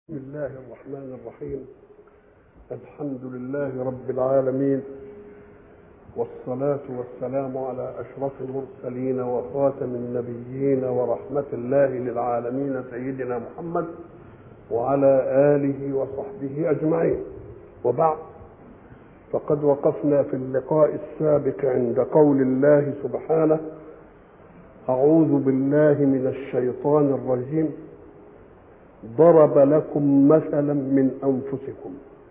بسم الله الرحمن الرحيم الحمد لله رب العالمين والصلاة والسلام على أشرف المرسلين وخاتم النبيين ورحمة الله للعالمين سيدنا محمد وعلى آله وصحبه أجمعين وبعد فقد وقفنا في اللقاء السابق عند قول الله سبحانه أعوذ بالله من الشيطان الرجيم ضرب لكم مثلا من انفسكم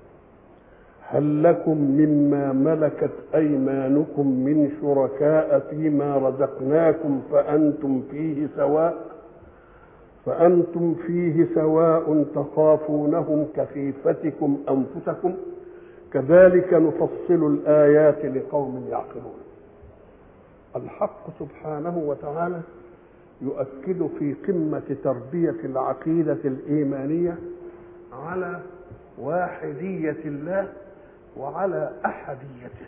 هل لكم مما ملكت ايمانكم من شركاء فيما رزقناكم فانتم فيه سواء فانتم فيه سواء تخافونهم كخيفتكم انفسكم كذلك نفصل الايات لقوم يعقلون الحق سبحانه وتعالى يؤكد في قمة تربية العقيدة الإيمانية على واحدية الله وعلى أحديته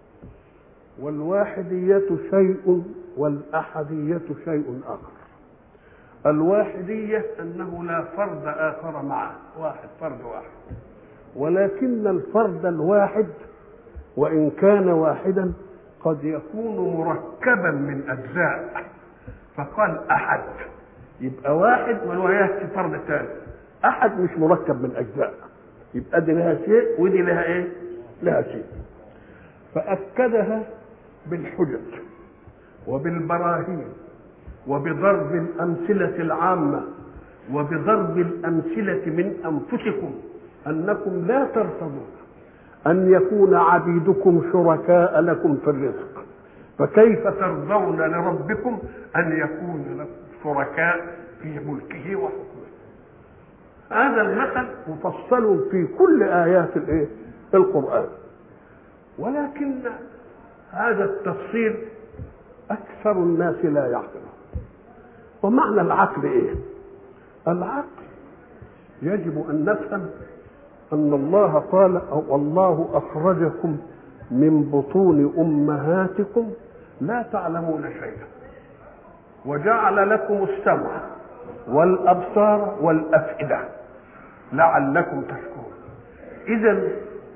والواحدية شيء والأحدية شيء آخر الواحدية أنه لا فرد آخر معه واحد فرد واحد ولكن الفرد الواحد وإن كان واحدا قد يكون مركبا من أجزاء فقال احد يبقى واحد وهو ياتي فرد ثاني احد مش مركب من اجزاء يبقى دي لها شيء ودي لها ايه لها شيء فاكدها بالحجج وبالبراهين وبضرب الامثله العامه وبضرب الامثله من انفسكم انكم لا ترتضون ان يكون عبيدكم شركاء لكم في الرزق فكيف ترضون لربكم ان يكون لكم شركاء في ملكه وحكمه هذا المثل مفصل في كل ايات الايه القران ولكن هذا التفصيل اكثر الناس لا يعقلون ومعنى العقل ايه العقل يجب ان نفهم ان الله قال او الله اخرجكم من بطون امهاتكم لا تعلمون شيئا وجعل لكم السمع والابصار والافئده لعلكم تشكرون اذا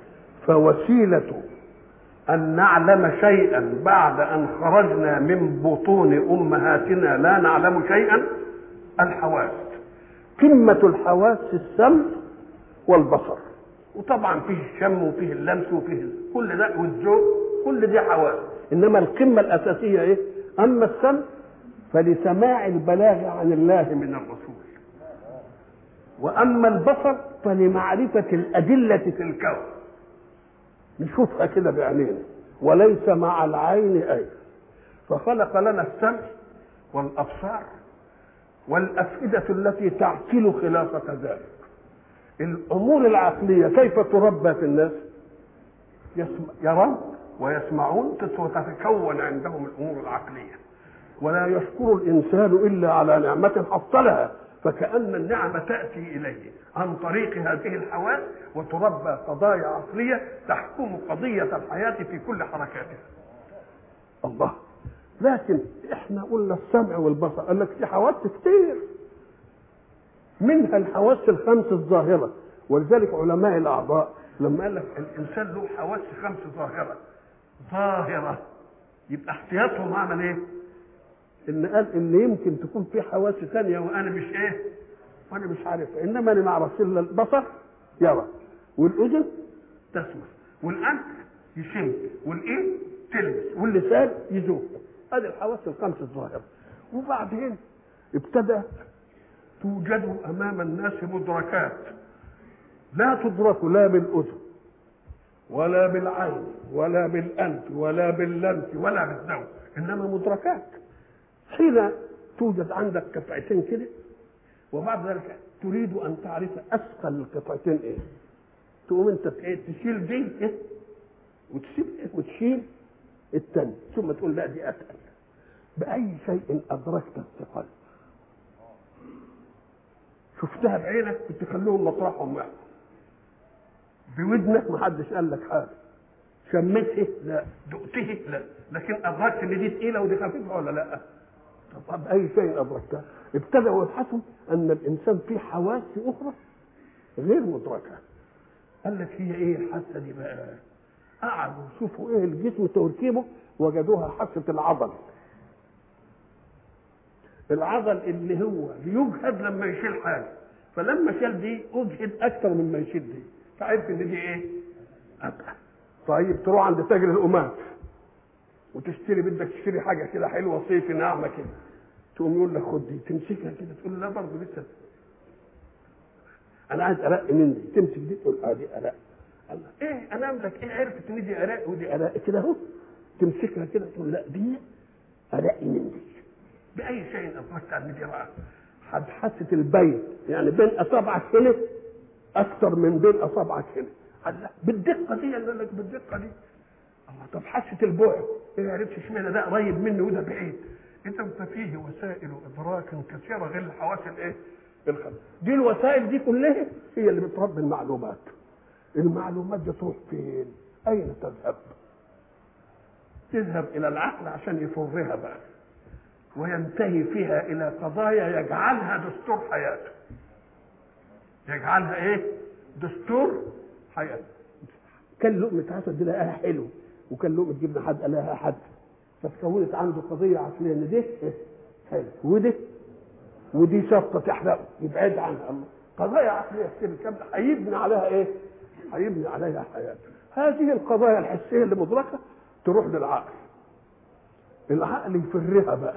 فوسيله ان نعلم شيئا بعد ان خرجنا من بطون امهاتنا لا نعلم شيئا الحواس قمه الحواس السمع والبصر وطبعا فيه الشم وفيه اللمس وفيه كل ده والذوق كل دي حواس انما القمه الاساسيه ايه اما السمع فلسماع البلاغ عن الله من الرسول واما البصر فلمعرفه الادله في الكون نشوفها كده بعينينا وليس مع العين اي فخلق لنا السمع والابصار والافئده التي تعقل خلافه ذلك الامور العقليه كيف تربى في الناس يرون ويسمعون وتتكون عندهم الامور العقليه ولا يشكر الانسان الا على نعمه حصلها فكان النعمه تاتي اليه عن طريق هذه الحواس وتربى قضايا عقليه تحكم قضيه الحياه في كل حركاتها الله لكن احنا قلنا السمع والبصر قال لك في حواس كتير منها الحواس الخمس الظاهره ولذلك علماء الاعضاء لما قال لك الانسان له حواس خمس ظاهره ظاهره يبقى احتياطهم عمل ايه؟ ان قال ان يمكن تكون في حواس ثانيه وانا مش ايه؟ وانا مش عارفها انما انا ما اعرفش الا البصر يرى والاذن تسمع والانف يشم والايد تلمس واللسان يذوق هذه الحواس الخمس الظاهره وبعدين ابتدأ توجد امام الناس مدركات لا تدرك لا بالاذن ولا بالعين ولا بالانف ولا باللمس ولا بالذوق انما مدركات حين توجد عندك قطعتين كده وبعد ذلك تريد ان تعرف اثقل القطعتين ايه تقوم انت تشيل دي ايه وتسيب ايه وتشيل الثاني ثم تقول لا دي اثقل باي شيء ادركت الثقل شفتها بعينك كنت تخليهم مطرحهم واحد بودنك ما حدش قال لك حاجه شميته لا دقته لا لكن ادركت ان دي تقيله ودي خفيفه ولا لا طب باي شيء ادركتها ابتدأوا يبحثوا ان الانسان فيه حواس اخرى غير مدركه قال لك هي ايه الحاسه دي بقى قعدوا يشوفوا ايه الجسم تركيبه وجدوها حاسه العضل العضل اللي هو بيجهد لما يشيل حاجه فلما شال دي اجهد اكثر مما يشيل دي فعرف ان دي ايه أبقى. طيب تروح عند تاجر القماش وتشتري بدك تشتري حاجه كده حلوه صيفي ناعمه كده تقوم يقول لك خد دي تمسكها كده تقول له لا برضه لسه انا عايز ارق من دي تمسك دي تقول اه دي ارق الله ايه انا املك ايه عرفت ان دي ارق ودي ارق كده اهو تمسكها كده تقول لا دي ارق من دي باي شيء ادركت ان دي رأى حاسه البين يعني بين اصابعك هنا اكثر من بين اصابعك هنا الله بالدقه دي قال لك بالدقه دي الله طب حاسه البعد ايه عرفت اشمعنى ده قريب مني وده بعيد اذا ففيه وسائل ادراك كثيره غير الحواس الايه الخمس دي الوسائل دي كلها هي اللي بتربي المعلومات المعلومات دي تروح فين اين تذهب تذهب الى العقل عشان يفرها بقى وينتهي فيها الى قضايا يجعلها دستور حياته يجعلها ايه دستور حياته كان لقمة عسل دي لقاها حلو وكان لقمة جبنة حد لقاها حد فتكونت عنده قضية عقلية ان ده حلو وده ودي شطة تحرقه يبعد عنها الله قضايا عقلية كتير كاملة هيبني عليها ايه؟ هيبني عليها حياته هذه القضايا الحسية اللي مدركة تروح للعقل العقل يفرها بقى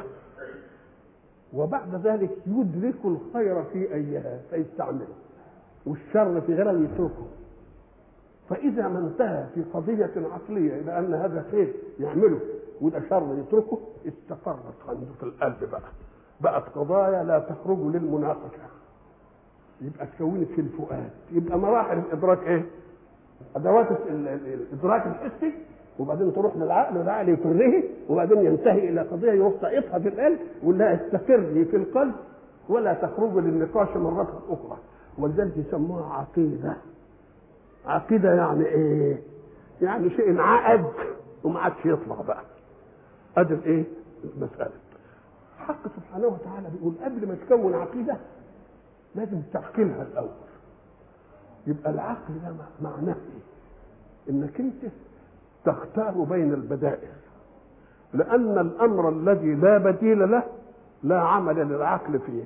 وبعد ذلك يدرك الخير في ايها فيستعمله والشر في غيرها يتركه فاذا ما انتهى في قضيه عقليه الى ان هذا خير يعمله وده شر يتركه استقرت عنده في القلب بقى بقت قضايا لا تخرج للمناقشه يبقى تكونت في الفؤاد يبقى مراحل الادراك ايه ادوات الادراك الحسي وبعدين تروح للعقل والعقل يفره وبعدين ينتهي الى قضيه يروح ساقطها في القلب ولا استقري في القلب ولا تخرج للنقاش مره اخرى ولذلك يسموها عقيده عقيده يعني ايه؟ يعني شيء انعقد وما عادش يطلع بقى ادي الايه؟ المساله حق سبحانه وتعالى بيقول قبل ما تكون عقيده لازم تعقلها الاول يبقى العقل ده معناه ايه؟ انك انت تختار بين البدائل لأن الأمر الذي لا بديل له لا عمل للعقل فيه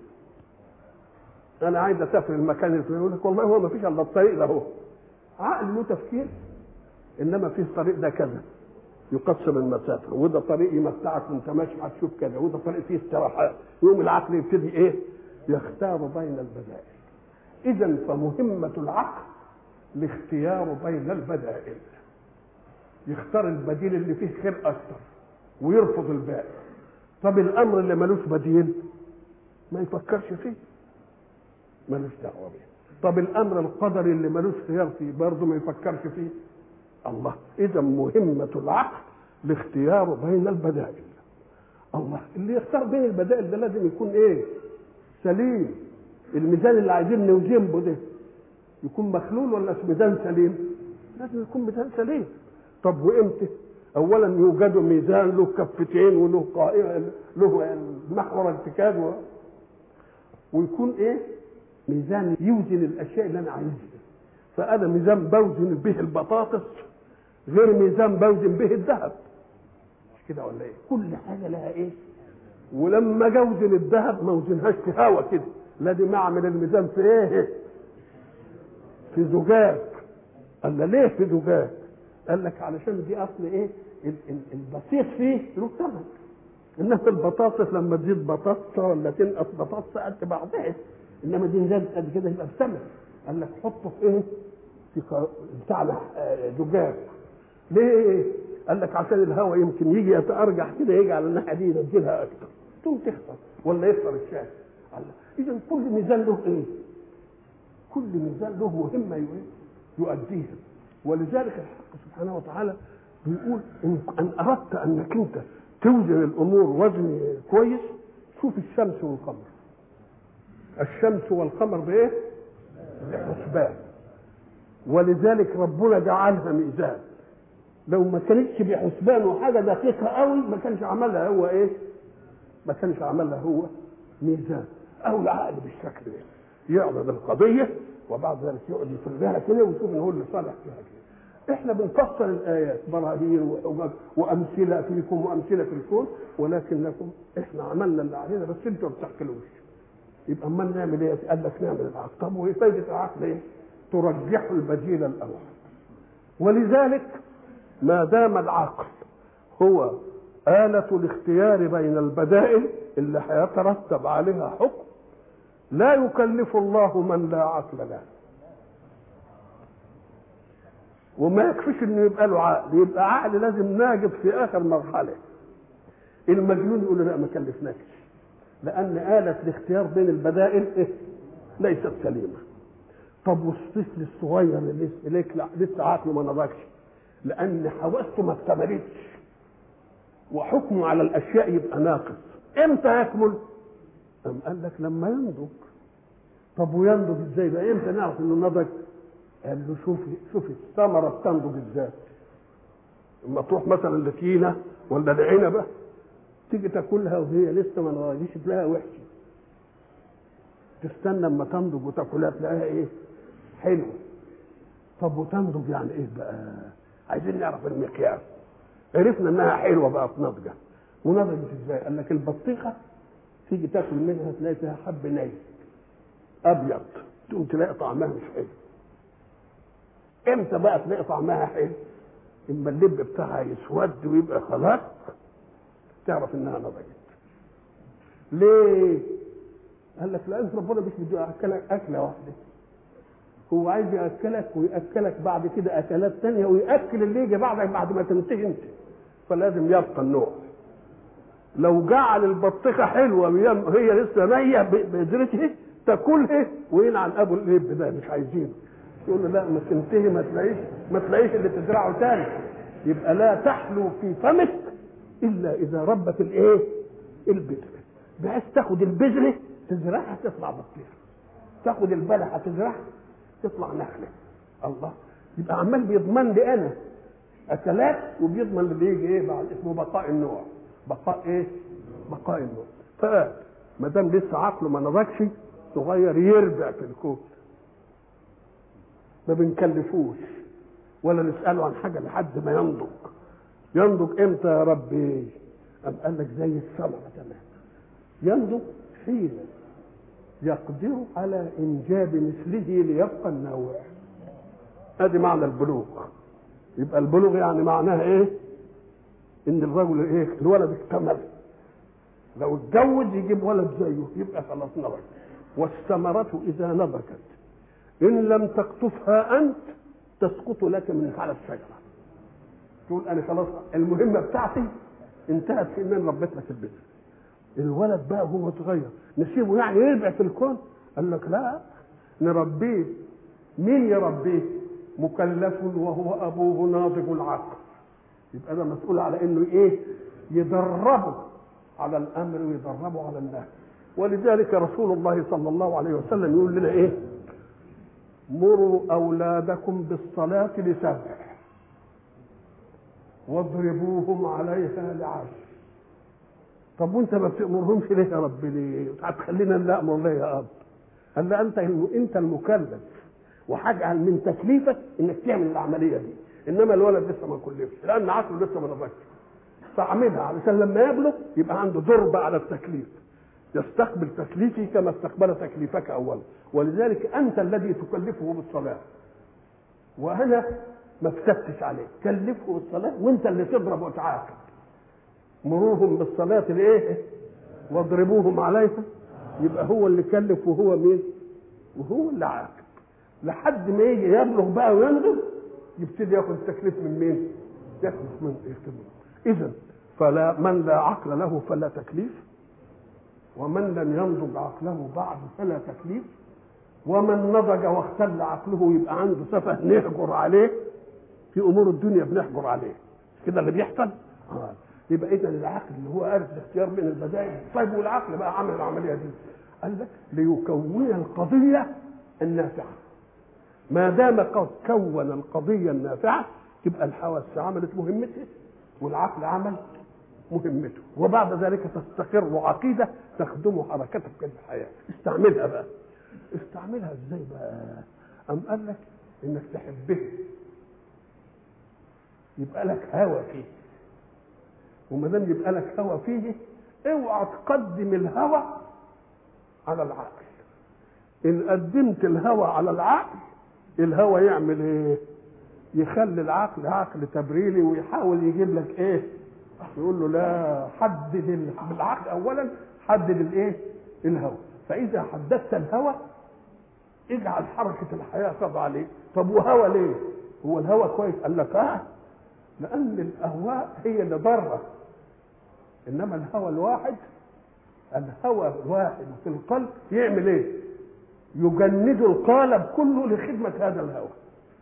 أنا عايز أسافر المكان الفلاني يقول لك والله هو ما فيش إلا الطريق ده هو عقل له تفكير إنما في الطريق ده كذا يقسم المسافة وده طريق يمتعك وأنت ماشي هتشوف كذا وده طريق فيه استراحات يوم العقل يبتدي إيه؟ يختار بين البدائل إذا فمهمة العقل الاختيار بين البدائل يختار البديل اللي فيه خير اكتر ويرفض الباقي طب الامر اللي ملوش بديل ما يفكرش فيه ملوش دعوه بيه طب الامر القدري اللي ملوش خيار فيه برضه ما يفكرش فيه الله اذا مهمه العقل الاختيار بين البدائل الله اللي يختار بين البدائل ده لازم يكون ايه سليم الميزان اللي عايزين نوزن به ده يكون مخلول ولا ميزان سليم لازم يكون ميزان سليم طب وامتى اولا يوجد ميزان له كفتين وله قائمه له محور ارتكاز و... ويكون ايه ميزان يوزن الاشياء اللي انا عايزها فانا ميزان بوزن به البطاطس غير ميزان بوزن به الذهب مش كده ولا ايه كل حاجه لها ايه ولما جوزن الذهب ما وزنهاش في هوا كده لازم اعمل الميزان في ايه في زجاج قال ليه في زجاج قال لك علشان دي اصل ايه البسيط فيه له ثمن انما البطاطس لما تزيد بطاطسه ولا تنقص بطاطسه قد بعضها انما دي زادت قد كده يبقى بثمن قال لك حطه في ايه؟ في بتاع زجاج ليه؟ قال لك عشان الهواء يمكن يجي يتارجح كده يجي على الناحيه دي ينزلها اكتر تقوم تخسر ولا يخسر الشاي اذا كل ميزان له ايه؟ كل ميزان له مهمه يؤديها ولذلك الحق سبحانه وتعالى بيقول إن, ان اردت انك انت توزن الامور وزن كويس شوف الشمس والقمر الشمس والقمر بايه؟ بحسبان ولذلك ربنا جعلها ميزان لو ما كانتش بحسبان وحاجه دقيقه قوي ما كانش عملها هو ايه؟ ما كانش عملها هو ميزان او العقل بالشكل ده يعرض القضيه وبعد ذلك يقعد يفرجها كده ويشوف ان هو اللي صالح فيها كده احنا بنفسر الايات براهين وحجج وامثله فيكم وامثله في الكون ولكنكم احنا عملنا اللي علينا بس انتوا ما بتعقلوش يبقى امال نعمل ايه؟ قال لك نعمل العقل طب وايه فايده العقل ايه؟ ترجح البديل الاول ولذلك ما دام العقل هو آلة الاختيار بين البدائل اللي هيترتب عليها حكم لا يكلف الله من لا عقل له وما يكفيش انه يبقى له عقل يبقى عقل لازم ناجب في اخر مرحله المجنون يقول له لا ما كلفناكش لان آلة الاختيار بين البدائل إيه؟ ليست سليمة طب والطفل الصغير اللي لسه ليك لا لسه عقله ما نضجش لان حواسه ما اكتملتش وحكمه على الاشياء يبقى ناقص امتى يكمل أم قال لك لما ينضج طب وينضج ازاي بقى امتى نعرف انه نضج قال له شوفي شوفي الثمره بتنضج ازاي لما تروح مثلا لتينه ولا العنبه تيجي تاكلها وهي لسه ما نضجتش تلاقيها وحشه تستنى اما تنضج وتاكلها تلاقيها ايه حلوه طب وتنضج يعني ايه بقى عايزين نعرف المقياس عرفنا انها حلوه بقت ناضجه ونضجت ازاي قال لك البطيخه تيجي تاكل منها تلاقي فيها حب ني ابيض تقوم تلاقي طعمها مش حلو امتى بقى تلاقي طعمها حلو اما اللب بتاعها يسود ويبقى خلاص تعرف انها نضجت ليه قال لك لان ربنا مش بده ياكلك اكله واحده هو عايز ياكلك وياكلك بعد كده اكلات تانية وياكل اللي يجي بعدك بعد ما تنتهي انت فلازم يبقى النوع لو جعل البطيخه حلوه هي لسه نيه بذرتها تاكلها ويلعن ابو اللب ده مش عايزينه يقول له لا ما تنتهي ما تلاقيش ما تلاقيش اللي تزرعه تاني يبقى لا تحلو في فمك الا اذا ربت الايه؟ البذره بحيث تاخد البذره تزرعها تطلع بطيخه تاخد البلحه تزرعها تطلع نخله الله يبقى عمال بيضمن لي انا اكلات وبيضمن اللي يجي ايه بعد اسمه بقاء النوع بقاء ايه؟ بقاء النوع فما دام لسه عقله ما نضجش صغير يربع في الكون ما بنكلفوش ولا نساله عن حاجه لحد ما ينضج ينضج امتى يا ربي؟ أم قال لك زي الثمره تمام ينضج حين يقدر على انجاب مثله ليبقى النوع ادي معنى البلوغ يبقى البلوغ يعني معناها ايه ان الرجل ايه الولد اكتمل لو اتجوز يجيب ولد زيه يبقى خلاص نضج والثمرة إذا نضجت إن لم تقطفها أنت تسقط لك من على الشجرة تقول أنا خلاص المهمة بتاعتي انتهت في إن أنا ربيت لك البذر الولد بقى وهو صغير نسيبه يعني يربع في الكون قال لك لا نربيه مين يربيه مكلف وهو ابوه ناضج العقل يبقى ده مسؤول على انه ايه يدربه على الامر ويدربه على النهي ولذلك رسول الله صلى الله عليه وسلم يقول لنا ايه مروا اولادكم بالصلاه لسبع واضربوهم عليها لعشر طب وانت ما بتامرهمش ليه يا رب ليه؟ هتخلينا نامر ليه يا اب؟ قال له انت انت المكلف وهجعل من تكليفك انك تعمل العمليه دي انما الولد لسه ما كلفش لان عقله لسه ما نضجش فاعملها علشان لما يبلغ يبقى عنده ضرب على التكليف يستقبل تكليفي كما استقبل تكليفك اولا ولذلك انت الذي تكلفه بالصلاه وانا ما افتتش عليه كلفه بالصلاه وانت اللي تضرب وتعاقب مروهم بالصلاه الايه واضربوهم عليها يبقى هو اللي كلف وهو مين وهو اللي عاقب لحد ما يجي يبلغ بقى وينضج يبتدي ياخد التكليف من مين ياخد من يكتب اذا فلا من لا عقل له فلا تكليف ومن لم ينضج عقله بعد فلا تكليف ومن نضج واختل عقله يبقى عنده سفه نهجر عليه في امور الدنيا بنحجر عليه كده اللي بيحصل آه. يبقى اذا العقل اللي هو عارف الاختيار بين البدائل طيب والعقل بقى عمل العمليه دي قال لك ليكون القضيه النافعه ما دام قد كون القضيه النافعه تبقى الحواس عملت مهمتها والعقل عمل مهمته وبعد ذلك تستقر عقيده تخدم حركتك في الحياه استعملها بقى استعملها ازاي بقى أم قال لك إنك تحبه يبقى لك هوى فيه وما دام يبقى لك هوى فيه اوعى تقدم الهوى على العقل ان قدمت الهوى على العقل الهوى يعمل ايه يخلي العقل عقل تبريري ويحاول يجيب لك ايه يقول له لا حدد بالعقل اولا حدد الايه الهوى فاذا حددت الهوى اجعل حركه الحياه تضع عليه طب وهوى ليه هو الهوى كويس قال لك اه لان الاهواء هي اللي ضاره انما الهوى الواحد الهوى الواحد في القلب يعمل ايه يجند القالب كله لخدمه هذا الهوى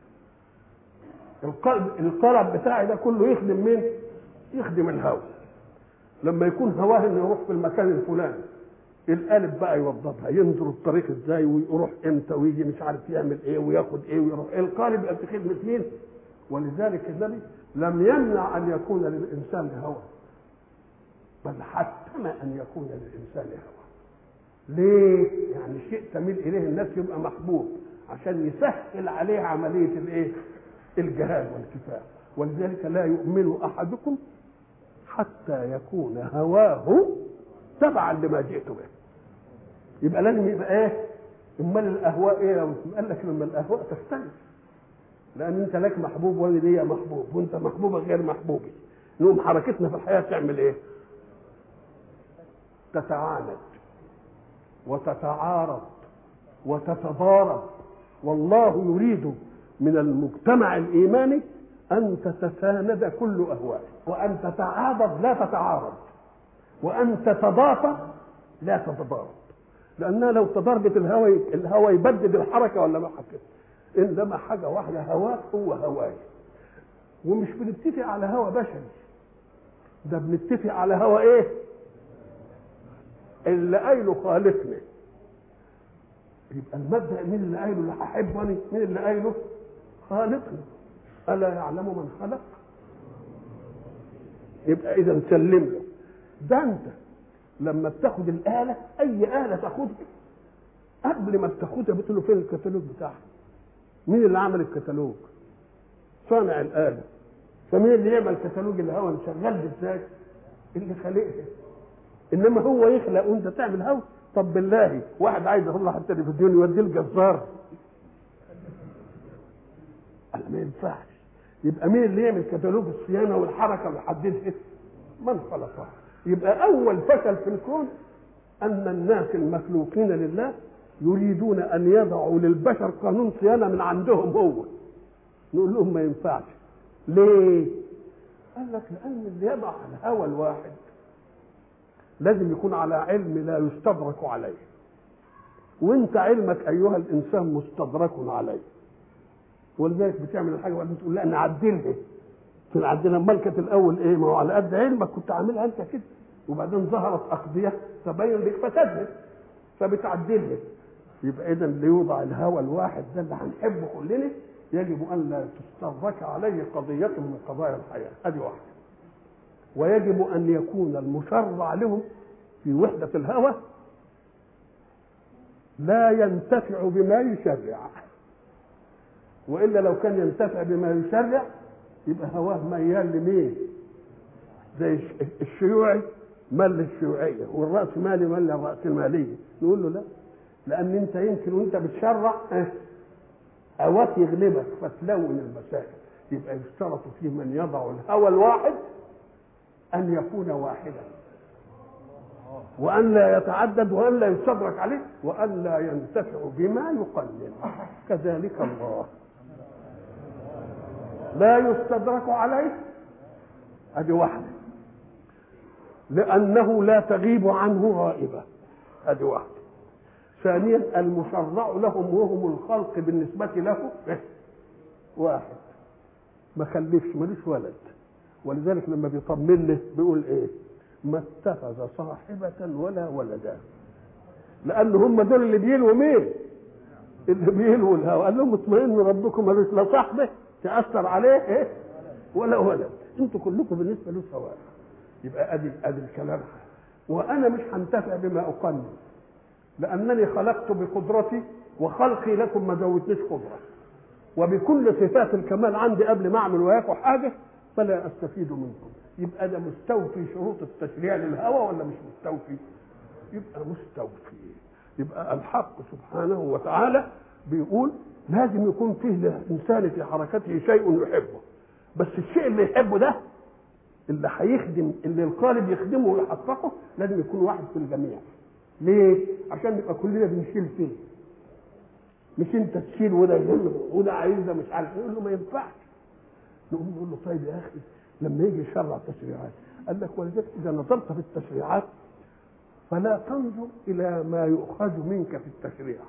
القلب القلب بتاعي ده كله يخدم مين يخدم الهوى لما يكون هواه انه يروح في المكان الفلاني القالب بقى يوضبها ينظر الطريق ازاي ويروح امتى ويجي مش عارف يعمل ايه وياخد ايه ويروح القالب يبقى في خدمه مين ولذلك النبي لم يمنع ان يكون للانسان هوى بل حتم ان يكون للانسان هوى ليه يعني شيء تميل اليه الناس يبقى محبوب عشان يسهل عليه عمليه الايه الجهاد والكفاح ولذلك لا يؤمن احدكم حتى يكون هواه تبعا لما جئت به يبقى لازم يبقى ايه امال الاهواء ايه قال لك لما الاهواء تختلف لان انت لك محبوب وانا ليا محبوب وانت محبوبه غير محبوبي نقوم حركتنا في الحياه تعمل ايه تتعاند وتتعارض وتتضارب والله يريد من المجتمع الايماني ان تتساند كل اهوائه وان تتعاضد لا تتعارض وان تتضافى لا تتضارب لانها لو تضاربت الهوى الهوى يبدد الحركه ولا ما حكت انما حاجه واحده هواك هو هواي ومش بنتفق على هوى بشري ده بنتفق على هوى ايه اللي قايله خالقنا يبقى المبدا مين اللي قايله اللي هحبه انا مين اللي قايله خالقنا الا يعلم من خلق يبقى اذا سلم له ده انت لما بتاخد الاله اي اله تاخدها قبل ما بتاخدها بتقول له فين الكتالوج بتاعها مين اللي عمل الكتالوج صانع الاله فمين اللي يعمل كتالوج الهواء شغال ازاي اللي خالقها انما هو يخلق وانت تعمل هوا طب بالله واحد عايز يطلع على التلفزيون يوديه الجزار قال ما ينفعش يبقى مين اللي يعمل كتالوج الصيانه والحركه ويحددها من خلقها يبقى اول فشل في الكون ان الناس المخلوقين لله يريدون ان يضعوا للبشر قانون صيانه من عندهم هو نقول لهم ما ينفعش ليه قال لك لان اللي يضع الهوى الواحد لازم يكون على علم لا يستدرك عليه وانت علمك ايها الانسان مستدرك عليه ولذلك بتعمل الحاجه وبعدين تقول لا نعدلها تنعدلها امال كانت الاول ايه ما هو على قد علمك كنت عاملها انت كده وبعدين ظهرت اقضيه تبين لك فسادها فبتعدلها يبقى اذا ليوضع الهوى الواحد ده اللي هنحبه كلنا يجب ان لا تستدرك عليه قضيه من قضايا الحياه ادي واحده ويجب ان يكون المشرع لهم في وحده الهوى لا ينتفع بما يشرع والا لو كان ينتفع بما يشرع يبقى هواه ميال لمين زي الشيوعي مال للشيوعيه والراسمالي مال للراسماليه نقول له لا لان انت يمكن وانت بتشرع هواك يغلبك فتلون المسائل يبقى يشترط فيه من يضع الهوى الواحد ان يكون واحدا وان لا يتعدد وان لا يستدرك عليه وان لا ينتفع بما يقلل كذلك الله لا يستدرك عليه ادي واحده لانه لا تغيب عنه غائبه ادي واحده ثانيا المشرع لهم وهم الخلق بالنسبه له واحد ما خلفش ملوش ولد ولذلك لما بيطمن له بيقول ايه ما اتخذ صاحبة ولا ولدا لأن هم دول اللي بيلوا مين؟ اللي بيلوا الهوى قال لهم اطمئنوا ربكم ملوش لا صاحبه تأثر عليه ايه؟ ولا ولد انتوا كلكم بالنسبة له سواء يبقى ادي ادي الكلام وانا مش هنتفع بما اقنن لانني خلقت بقدرتي وخلقي لكم ما زودتنيش قدره وبكل صفات الكمال عندي قبل ما اعمل وياكم حاجه فلا استفيد منكم يبقى ده مستوفي شروط التشريع للهوى ولا مش مستوفي يبقى مستوفي يبقى الحق سبحانه وتعالى بيقول لازم يكون فيه للانسان في حركته شيء يحبه بس الشيء اللي يحبه ده اللي هيخدم اللي القالب يخدمه ويحققه لازم يكون واحد في الجميع ليه؟ عشان نبقى كلنا بنشيل فيه مش انت تشيل وده يهم وده عايز ده مش عارف يقول له ما ينفعش نقوم نقول له طيب يا اخي لما يجي يشرع التشريعات قال لك ولذلك اذا نظرت في التشريعات فلا تنظر الى ما يؤخذ منك في التشريع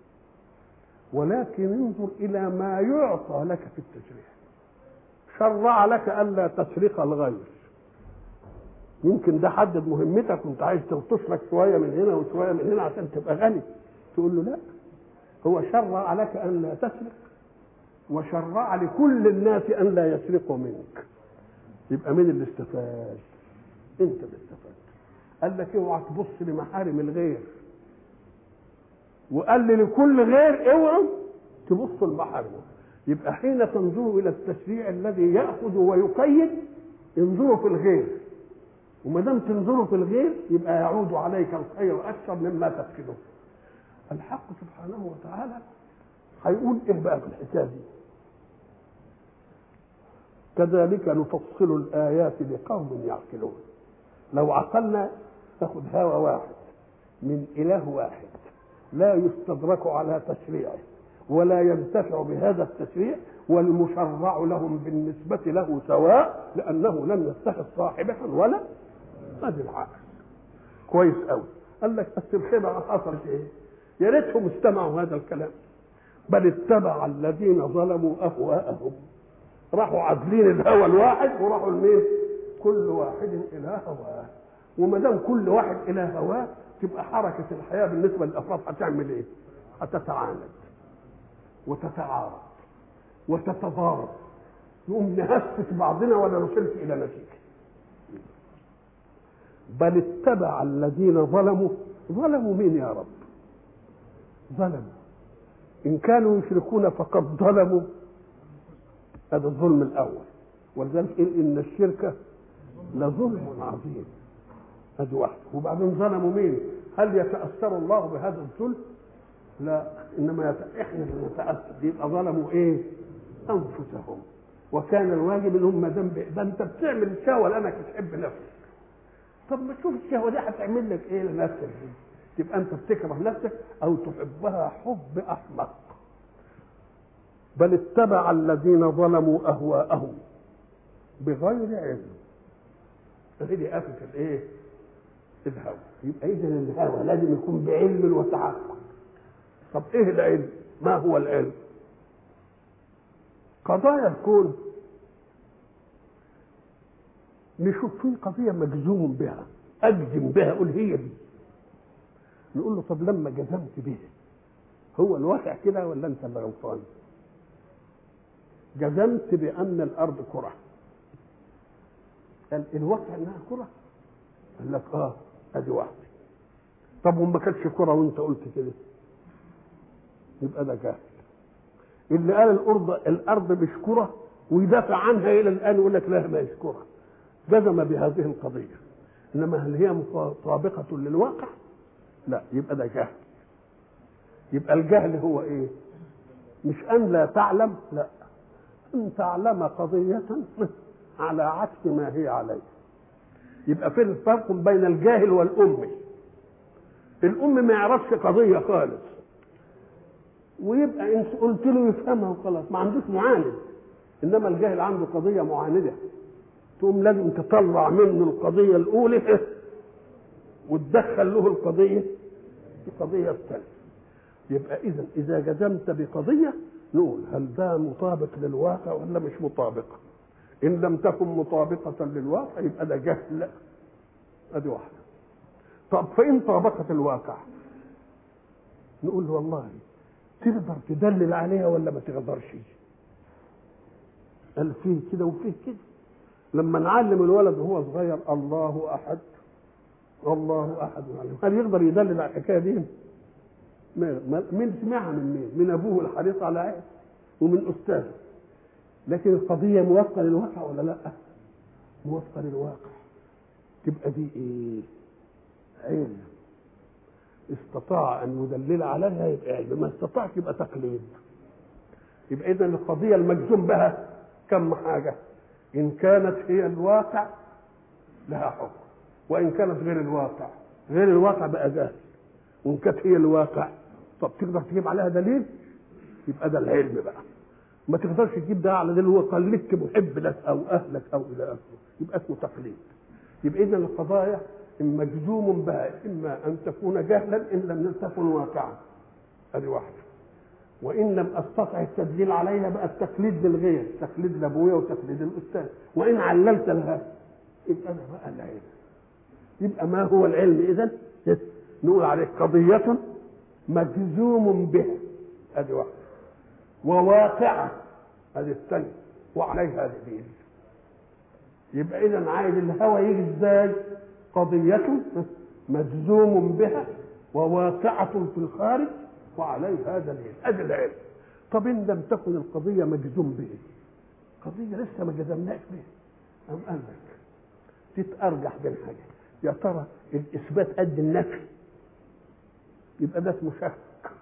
ولكن انظر الى ما يعطى لك في التشريع شرع لك الا تسرق الغير يمكن ده حدد مهمتك وانت عايز تلطش لك شويه من هنا وشويه من هنا عشان تبقى غني تقول له لا هو شرع لك ان لا تسرق وشرع لكل الناس ان لا يسرقوا منك يبقى مين اللي استفاد انت اللي استفاد قال لك اوعى تبص لمحارم الغير وقال لي لكل غير اوعوا تبصوا لمحارمه يبقى حين تنظروا الى التشريع الذي ياخذ ويقيد انظروا في الغير وما دام تنظروا في الغير يبقى يعود عليك الخير اكثر مما تفقده الحق سبحانه وتعالى هيقول ايه بقى في الحكايه دي كذلك نفصل الايات لقوم يعقلون لو عقلنا تاخد هوى واحد من اله واحد لا يستدرك على تشريعه ولا ينتفع بهذا التشريع والمشرع لهم بالنسبة له سواء لأنه لم يتخذ صاحبة ولا هذه العقل كويس قوي قال لك بس الخدعة حصلت ايه؟ يا ريتهم استمعوا هذا الكلام بل اتبع الذين ظلموا أهواءهم راحوا عازلين الهوى الواحد وراحوا لمين؟ كل واحد إلى هواه وما دام كل واحد إلى هواه تبقى حركة الحياة بالنسبة للأفراد هتعمل إيه؟ هتتعاند وتتعارض وتتضارب نقوم نهفت بعضنا ولا نصلت إلى نتيجة بل اتبع الذين ظلموا ظلموا مين يا رب ظلموا إن كانوا يشركون فقد ظلموا هذا الظلم الأول ولذلك قال إن الشرك لظلم عظيم هذه واحدة وبعدين ظلموا مين هل يتأثر الله بهذا الظلم لا إنما يت... إحنا اللي نتأثر يبقى ظلموا إيه أنفسهم وكان الواجب إنهم ما دام ده أنت بتعمل الشهوة لأنك تحب نفسك طب ما تشوف الشهوة دي هتعمل لك إيه لنفسك دي تبقى أنت بتكره نفسك أو تحبها حب أحمق بل اتبع الذين ظلموا أهواءهم بغير علم هذه آفة الإيه؟ الهوى يبقى إذا الهوى لازم يكون بعلم وتعقل طب إيه العلم؟ ما هو العلم؟ قضايا الكون نشوف في قضية مجزوم بها أجزم بها أقول هي دي نقول له طب لما جزمت بها هو الواقع كده ولا أنت اللي غلطان؟ جزمت بأن الأرض كرة قال الواقع إنها كرة قال لك آه أدي واحدة طب وما كانتش كرة وأنت قلت كده يبقى ده جاهل اللي قال الأرض الأرض مش كرة ويدافع عنها إلى الآن يقول لك لا ما هيش كرة جزم بهذه القضية إنما هل هي مطابقة للواقع؟ لا يبقى ده جهل يبقى الجهل هو إيه؟ مش أن لا تعلم لا أن تعلم قضية على عكس ما هي عليه يبقى في الفرق بين الجاهل والأمي الأم ما يعرفش قضية خالص ويبقى إن قلت له يفهمها وخلاص ما عندوش معاند إنما الجاهل عنده قضية معاندة تقوم لازم تطلع منه القضية الأولى وتدخل له القضية القضية الثانية يبقى إذا إذا جزمت بقضية نقول هل ده مطابق للواقع ولا مش مطابق إن لم تكن مطابقة للواقع يبقى ده جهل أدي واحدة طب فإن طابقت الواقع نقول له والله تقدر تدلل عليها ولا ما تقدرش قال فيه كده وفيه كده لما نعلم الولد وهو صغير الله احد الله احد هل يقدر يدلل على الحكايه دي؟ ما- ما- مين سمعها من مين؟ من ابوه الحريص على عين ومن استاذه لكن القضيه موافقه للواقع ولا لا؟ موافقه للواقع تبقى دي ايه؟ علم استطاع ان يدلل عليها يبقى علم ما استطاعش يبقى تقليد يبقى اذا القضيه المجزوم بها كم حاجه ان كانت هي الواقع لها حكم وان كانت غير الواقع غير الواقع بقى جاهل وان كانت هي الواقع طب تقدر تجيب عليها دليل يبقى ده العلم بقى ما تقدرش تجيب ده على دليل هو قلدت محب لك او اهلك او الى اخره يبقى اسمه تقليد يبقى اذا القضايا مجزوم بها اما ان تكون جهلا ان لم تكن واقعا هذه واحده وان لم استطع التدليل عليها بقى التقليد للغير تقليد لابويا وتقليد الاستاذ وان عللت لها يبقى انا بقى العلم يبقى ما هو العلم اذا نقول عليه قضيه مجزوم بها هذه واحده وواقعه هذه الثانيه وعليها دليل يبقى اذا عايز الهوى يجي ازاي قضية مجزوم بها وواقعة في الخارج وعليها دليل ادي العلم طب ان لم تكن القضية مجزوم به قضية لسه ما جزمناش بها أم قال لك تتأرجح بين حاجة يا ترى الإثبات قد النفي يبقى ده اسمه شك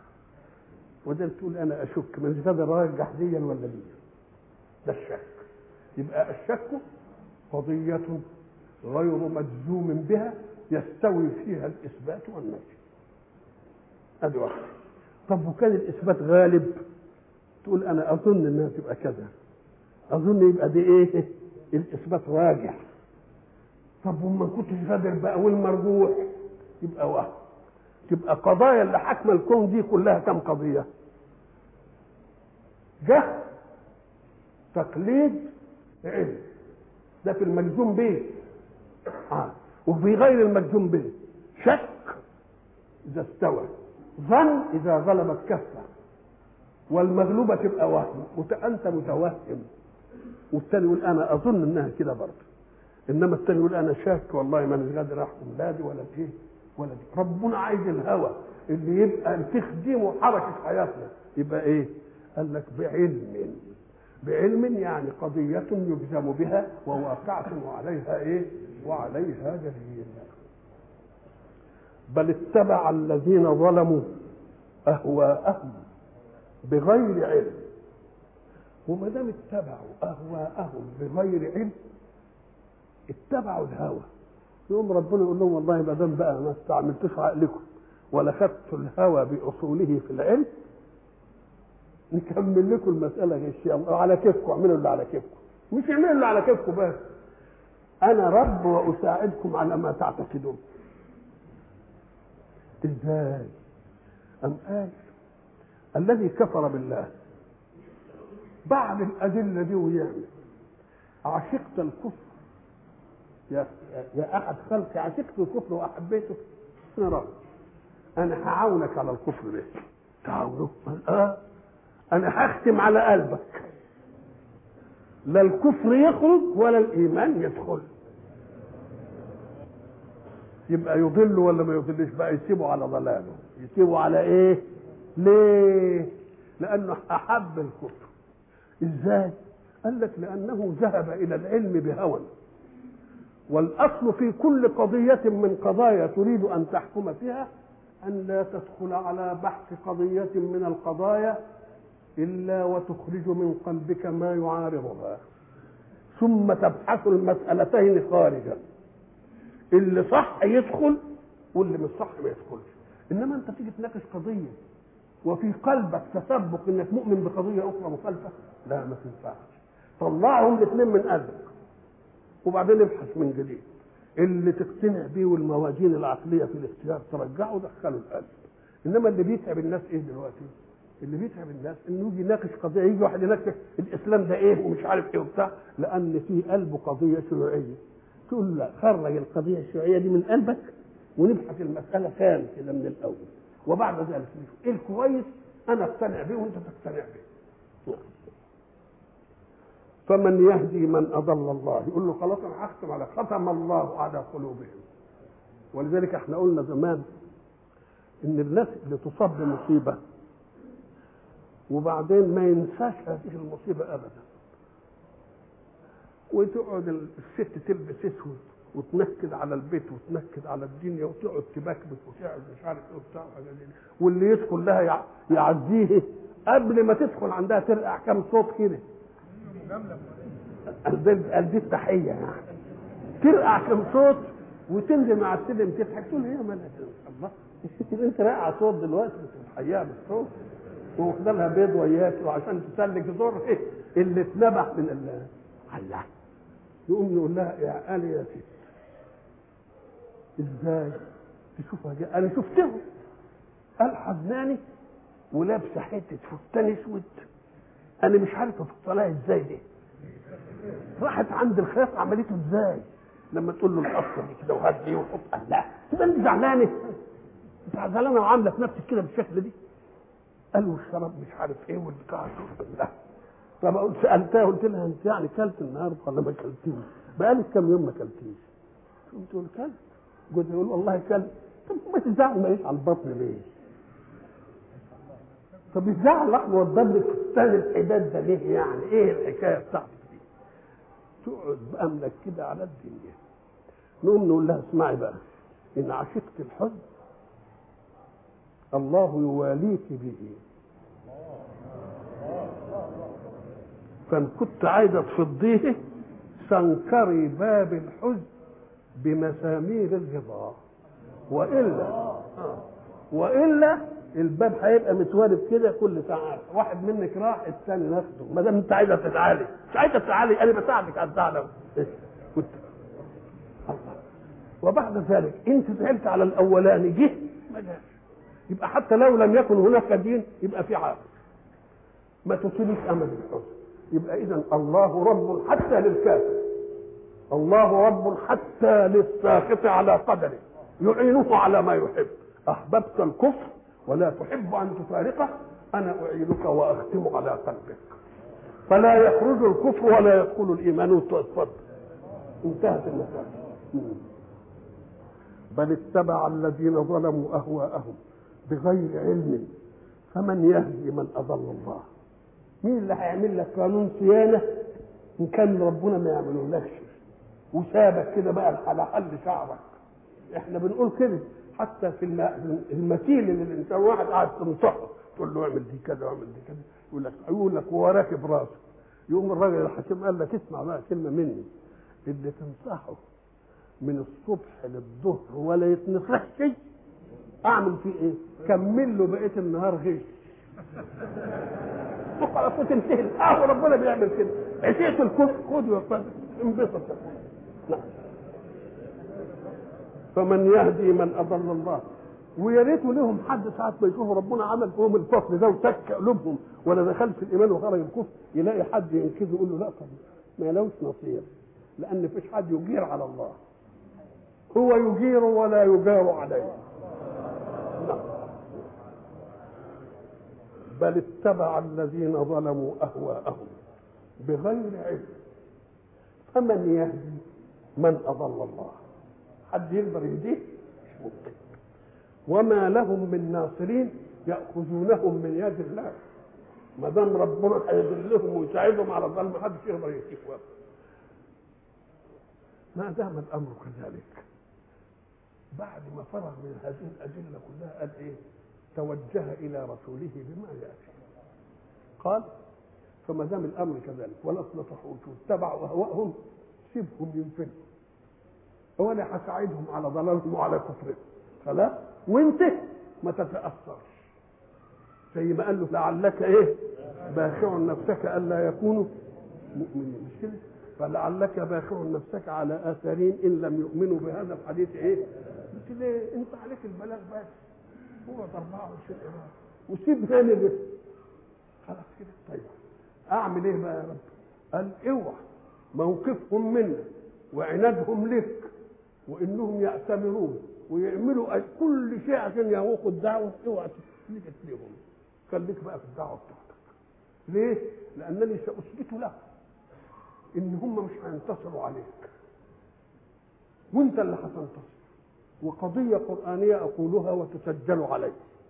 وده تقول أنا أشك من قادر أرجح ديا ولا دي ده الشك يبقى الشك قضية غير مجزوم بها يستوي فيها الإثبات والنفي أدي واحدة طب وكان الإثبات غالب تقول أنا أظن إنها تبقى كذا أظن يبقى دي إيه الإثبات راجع طب وما كنتش قادر بقى والمرجوح يبقى وهم تبقى قضايا اللي حاكمه الكون دي كلها كم قضيه جهل تقليد علم ده في المجزوم به آه. وفي غير المجزوم به شك اذا استوى ظن اذا غلبت كفه والمغلوبه تبقى وهم وت- انت متوهم والتاني يقول انا اظن انها كده برضه انما التاني يقول انا شاك والله ما انا قادر احكم لا دي ولا دي ولا دي ربنا عايز الهوى اللي يبقى تخدمه حركه حياتنا يبقى ايه؟ قال لك بعلم بعلم يعني قضية يجزم بها وواقعة وعليها ايه؟ وعليها دليل بل اتبع الذين ظلموا اهواءهم بغير علم وما دام اتبعوا اهواءهم بغير علم اتبعوا الهوى يقوم ربنا يقول لهم والله ما دام بقى ما استعملتوش عقلكم ولا خدتوا الهوى باصوله في العلم نكمل لكم المسألة إن شاء الله على كيفكم اعملوا اللي على كيفكم مش اعملوا اللي على كيفكم بس أنا رب وأساعدكم على ما تعتقدون إزاي؟ أم قال الذي كفر بالله بعد الأدلة دي ويعمل عشقت الكفر يا يا أحد خلقي عشقت الكفر وأحبيته أنا رب أنا هعاونك على الكفر ده تعاونه آه انا هختم على قلبك لا الكفر يخرج ولا الايمان يدخل يبقى يضل ولا ما يضلش بقى يسيبه على ضلاله يسيبه على ايه ليه لانه احب الكفر ازاي قال لك لانه ذهب الى العلم بهوى والاصل في كل قضيه من قضايا تريد ان تحكم فيها ان لا تدخل على بحث قضيه من القضايا إلا وتخرج من قلبك ما يعارضها ثم تبحث المسألتين خارجا اللي صح يدخل واللي مش صح ما يدخلش إنما أنت تيجي تناقش قضية وفي قلبك تسبق إنك مؤمن بقضية أخرى مخالفة لا ما تنفعش طلعهم الاثنين من قلبك وبعدين ابحث من جديد اللي تقتنع بيه والموازين العقلية في الاختيار ترجعه دخله القلب إنما اللي بيتعب الناس إيه دلوقتي؟ اللي بيتعب الناس انه يجي يناقش قضيه يجي واحد يناقش الاسلام ده ايه ومش عارف ايه وبتاع لان في قلبه قضيه شيوعيه تقول لا خرج القضيه الشيوعيه دي من قلبك ونبحث المساله كام كده من الاول وبعد ذلك نشوف ايه الكويس انا اقتنع به وانت تقتنع به فمن يهدي من اضل الله يقول له خلاص انا هختم على ختم الله على قلوبهم ولذلك احنا قلنا زمان ان الناس اللي تصاب بمصيبه وبعدين ما ينساش هذه المصيبه ابدا وتقعد الست تلبس اسود وتنكد على البيت وتنكد على الدنيا وتقعد تبكبك وتقعد مش عارف ايه وبتاع وحاجات دي. واللي يدخل لها يع- يعزيه قبل ما تدخل عندها ترقع كام صوت كده قال دي- قال دي التحيه يعني ترقع كام صوت وتنزل مع السلم تضحك تقول هي مالها الله انت راقعه صوت دلوقتي بتحييها بالصوت واخد لها بيض وياك وعشان تسلك زور ايه اللي اتنبح من الله الله يقوم يقول لها يا قال يا ست ازاي تشوفها جاي. انا شفته قال حزناني ولابسه حته فستان اسود انا مش عارف افصلها ازاي دي راحت عند الخياط عملته ازاي لما تقول له القصه دي كده وهدي وحط قال لا تبقى انت زعلانه انت زعلانه وعامله في نفسك كده بالشكل دي قال له الشراب مش عارف ايه والبتاع لا طب قلت سالتها قلت لها انت يعني كلت النهارده ولا ما كلتيش؟ بقالك كام يوم ما كلتيش؟ قلت له كلت جوزي يقول والله كلت طب ما تزعل ماليش على البطن ليه؟ طب الزعل راح موضب لك فستان الحداد ده ليه يعني؟ ايه الحكايه بتاعتك دي؟ تقعد بقى منكده على الدنيا نقوم نقول لها اسمعي بقى ان عشقت الحزن الله يواليك به فان كنت عايزه تفضيه سنكري باب الحزن بمسامير الرضا والا والا الباب هيبقى متوارب كده كل ساعات واحد منك راح الثاني ناخده ما دام انت عايزه تتعالي مش عايزه تتعالي انا بساعدك على الزعل إيه؟ كنت الله وبعد ذلك انت زعلت على الاولاني جه ما جاش يبقى حتى لو لم يكن هناك دين يبقى في عاقل ما تصيبش امل الحزن يبقى اذا الله رب حتى للكافر الله رب حتى للساخط على قدره يعينه على ما يحب احببت الكفر ولا تحب ان تفارقه انا اعينك واختم على قلبك فلا يخرج الكفر ولا يدخل الايمان وتفضل انتهت المساله بل اتبع الذين ظلموا اهواءهم بغير علم فمن يهدي من اضل الله مين اللي هيعمل لك قانون صيانه ان كان ربنا ما يعملولكش وسابك كده بقى على حل شعرك احنا بنقول كده حتى في الم- المثيل اللي الانسان واحد قاعد تنصحه تقول له اعمل دي كذا واعمل دي كذا يقول لك يقول لك وهو راكب راسه يقوم الراجل الحكيم قال لك اسمع بقى كلمه مني اللي تنصحه من الصبح للظهر ولا يتنصحش اعمل فيه ايه؟ كمل له بقيه النهار غش وخلاص وتنتهي اه ربنا بيعمل كده عشيت الكفر خد وفاد انبسط نعم فمن يهدي من اضل الله ويا ريت لهم حد ساعة ما يشوفوا ربنا عمل فيهم الفصل ده وسك قلوبهم ولا دخل في الايمان وخرج الكفر يلاقي حد ينقذه يقول له لا طب ما لوش نصير لان مفيش حد يجير على الله هو يجير ولا يجار عليه نعم بل اتبع الذين ظلموا اهواءهم بغير علم فمن يهدي من اضل الله حد يقدر يهديه مش ممكن وما لهم من ناصرين ياخذونهم من يد الله ما دام ربنا هيدلهم ويساعدهم على الظلم ما حدش يقدر يكتفوا ما دام الامر كذلك بعد ما فرغ من هذه الادله كلها قال ايه؟ توجه الى رسوله بما ياتي قال فما دام الامر كذلك ولا اصلحوش واتبعوا اهواءهم سيبهم ينفذوا ولا هساعدهم على ضلالهم وعلى كفرهم خلاص وانت ما تتاثرش زي ما قال له لعلك ايه باخع نفسك الا يكونوا مؤمنين مش كده فلعلك باخع نفسك على اثارهم ان لم يؤمنوا بهذا الحديث ايه قلت ليه انت عليك البلاغ بس هو 24 إمام وسيب ثاني بس خلاص كده طيب اعمل ايه بقى يا رب قال اوعى موقفهم منا وعنادهم لك وانهم يأتمرون ويعملوا كل شيء عشان يوقوا الدعوه اوعى تسلك لهم خليك بقى في الدعوه بتاعتك ليه؟ لانني ساثبت لهم ان هم مش هينتصروا عليك وانت اللي هتنتصر وقضية قرآنية أقولها وتسجل علي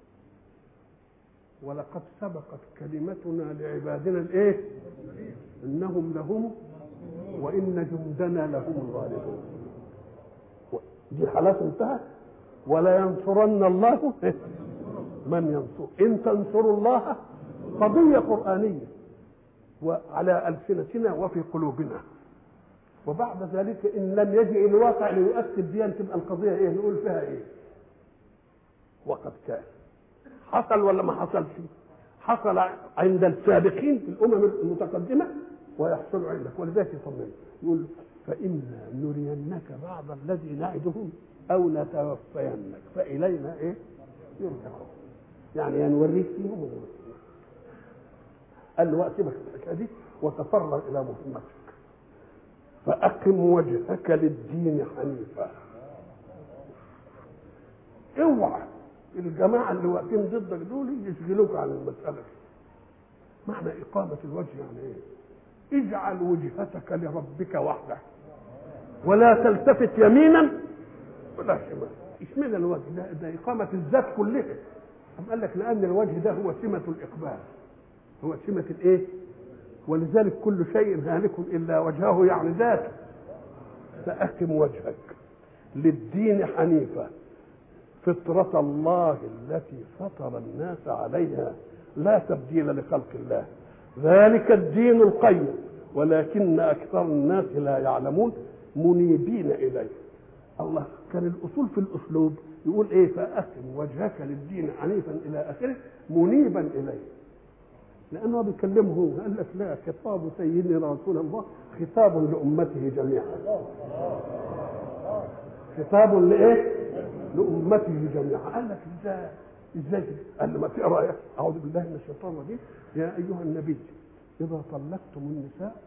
ولقد سبقت كلمتنا لعبادنا الإيه؟ إنهم لهم وإن جندنا لهم الغالبون دي خلاص انتهت ولا ينصرن الله من ينصر إن تنصروا الله قضية قرآنية وعلى ألسنتنا وفي قلوبنا وبعد ذلك إن لم يجئ الواقع ليؤكد دي تبقى القضية إيه نقول فيها إيه وقد كان حصل ولا ما حصلش حصل عند السابقين في الأمم المتقدمة ويحصل عندك ولذلك يطمن يقول فإنا نرينك بعض الذي نعدهم أو نتوفينك فإلينا إيه يرجعون يعني يا نوريك فيهم قال له سيبك الحكايه دي وتفرغ الى مهمتك فأقم وجهك للدين حنيفا اوعى الجماعة اللي واقفين ضدك دول يشغلوك عن المسألة دي معنى إقامة الوجه يعني إيه؟ اجعل وجهتك لربك وحده ولا تلتفت يمينا ولا شمال اشمعنى الوجه ده, ده إقامة الذات كلها أم قال لك لأن الوجه ده هو سمة الإقبال هو سمة الإيه؟ ولذلك كل شيء هالك إلا وجهه يعني ذاته فأقم وجهك للدين حنيفا فطرة الله التي فطر الناس عليها لا تبديل لخلق الله ذلك الدين القيم ولكن أكثر الناس لا يعلمون منيبين إليه الله كان الأصول في الأسلوب يقول إيه فأقم وجهك للدين حنيفا إلى آخره منيبا إليه لأنه بيكلمه هو قال لك لا خطاب سيدنا رسول الله خطاب لأمته جميعا خطاب لإيه؟ لأمته جميعا قال لك ازاي ازاي قال له ما تقرا ايه اعوذ بالله من الشيطان الرجيم يا ايها النبي اذا طلقتم النساء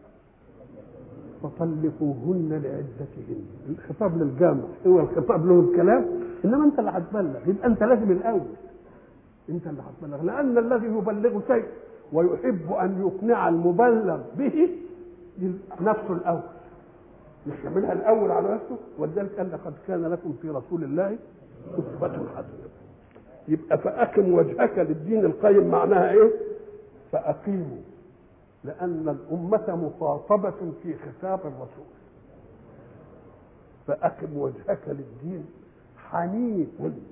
فطلقوهن لعدتهن الخطاب للجامع هو الخطاب له الكلام انما انت اللي هتبلغ يبقى انت لازم الاول انت اللي هتبلغ لان الذي يبلغ شيء ويحب ان يقنع المبلغ به نفسه الاول مش يعملها الاول على نفسه ولذلك قال لقد كان لكم في رسول الله اسوه حسنه يبقى فاقم وجهك للدين القيم معناها ايه فاقيموا لان الامه مخاطبه في خطاب الرسول فاقم وجهك للدين حنيف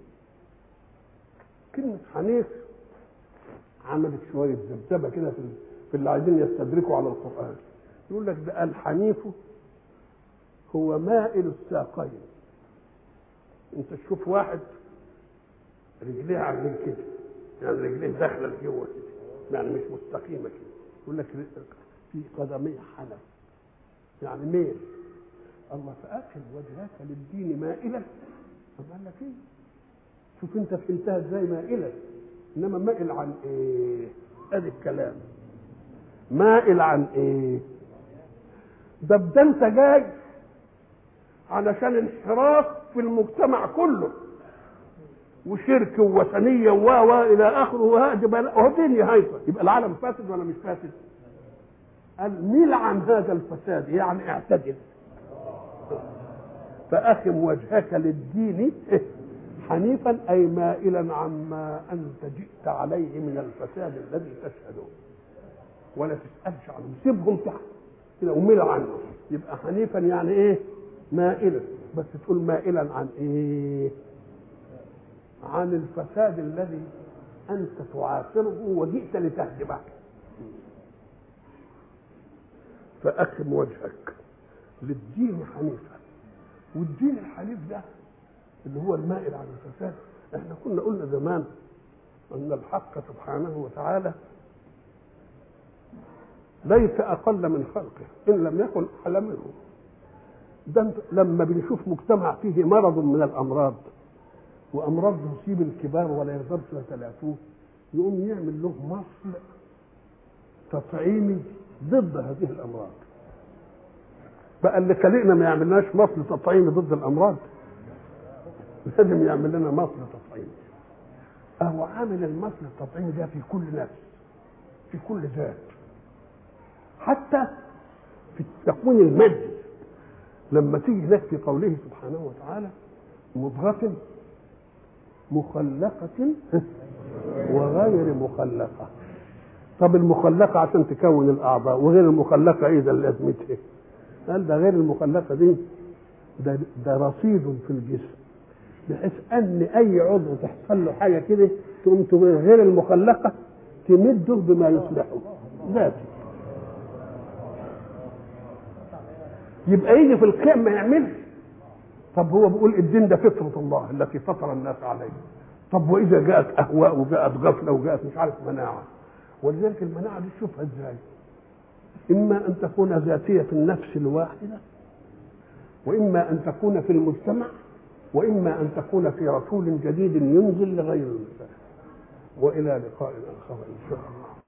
كلمه حنيف عملت شويه ذبذبه كده في في اللي عايزين يستدركوا على القران يقول لك ده الحنيف هو مائل الساقين انت تشوف واحد رجليه عاملين كده يعني رجليه داخله لجوه كده يعني مش مستقيمه كده يقول لك في قدميه حنف يعني ميل الله فاقم وجهك للدين مائلا طب قال لك ايه شوف انت فهمتها ازاي مائلا انما مائل عن ايه ادي الكلام مائل عن ايه ده ده انت جاي علشان انحراف في المجتمع كله وشرك ووثنية و و إلى آخره وهو دي نهايته يبقى العالم فاسد ولا مش فاسد؟ قال ميل عن هذا الفساد يعني اعتدل فأقم وجهك للدين حنيفا أي مائلا عما أنت جئت عليه من الفساد الذي تشهده ولا تسألش عنهم سيبهم تحت كده وميل عنه يبقى حنيفا يعني ايه؟ مائلا بس تقول مائلا عن ايه عن الفساد الذي انت تعاصره وجئت لتهدمه فاقم وجهك للدين حنيفا والدين الحنيف ده اللي هو المائل عن الفساد احنا كنا قلنا زمان ان الحق سبحانه وتعالى ليس اقل من خلقه ان لم يكن اعلى منه ده لما بنشوف مجتمع فيه مرض من الامراض وامراض تصيب الكبار ولا يقدرش يتلافوه يقوم يعمل له مصل تطعيمي ضد هذه الامراض بقى اللي خلقنا ما يعملناش مصل تطعيمي ضد الامراض لازم يعمل لنا مصل تطعيمي اهو عامل المصل التطعيمي ده في كل نفس في كل ذات حتى في التكوين المادي لما تيجي هناك في قوله سبحانه وتعالى مضغة مخلقة وغير مخلقة طب المخلقة عشان تكون الأعضاء وغير المخلقة إيه ده لازمتها؟ قال ده غير المخلقة دي ده ده رصيد في الجسم بحيث ان اي عضو تحصل له حاجه كده تقوم غير المخلقه تمده بما يصلحه ذاتي يبقى يجي في القيام ما يعملش طب هو بيقول الدين ده فطرة الله التي فطر الناس عليه طب وإذا جاءت أهواء وجاءت غفلة وجاءت مش عارف مناعة ولذلك المناعة دي تشوفها إزاي إما أن تكون ذاتية في النفس الواحدة وإما أن تكون في المجتمع وإما أن تكون في رسول جديد ينزل لغير المسائل وإلى لقاء آخر إن شاء الله